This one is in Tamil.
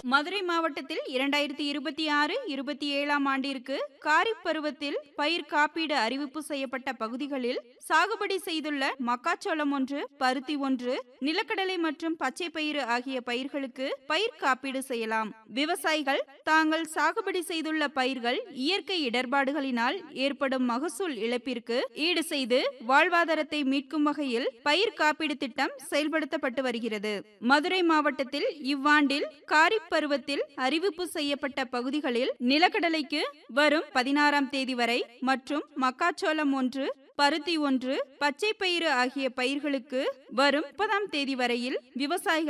மதுரை மாவட்டத்தில் இரண்டாயிரத்தி இருபத்தி ஆறு இருபத்தி ஏழாம் ஆண்டிற்கு காரிப் பருவத்தில் பயிர் காப்பீடு அறிவிப்பு செய்யப்பட்ட பகுதிகளில் சாகுபடி செய்துள்ள மக்காச்சோளம் ஒன்று பருத்தி ஒன்று நிலக்கடலை மற்றும் பச்சை பயிறு ஆகிய பயிர்களுக்கு பயிர் காப்பீடு செய்யலாம் விவசாயிகள் தாங்கள் சாகுபடி செய்துள்ள பயிர்கள் இயற்கை இடர்பாடுகளினால் ஏற்படும் மகசூல் இழப்பிற்கு ஈடு செய்து வாழ்வாதாரத்தை மீட்கும் வகையில் பயிர் காப்பீடு திட்டம் செயல்படுத்தப்பட்டு வருகிறது மதுரை மாவட்டத்தில் இவ்வாண்டில் காரிப் பருவத்தில் அறிவிப்பு செய்யப்பட்ட பகுதிகளில் நிலக்கடலைக்கு வரும் பதினாறாம் தேதி வரை மற்றும் மக்காச்சோளம் ஒன்று பருத்தி ஒன்று பச்சை பயிறு ஆகிய பயிர்களுக்கு வரும் முப்பதாம் தேதி வரையில் விவசாயிகள்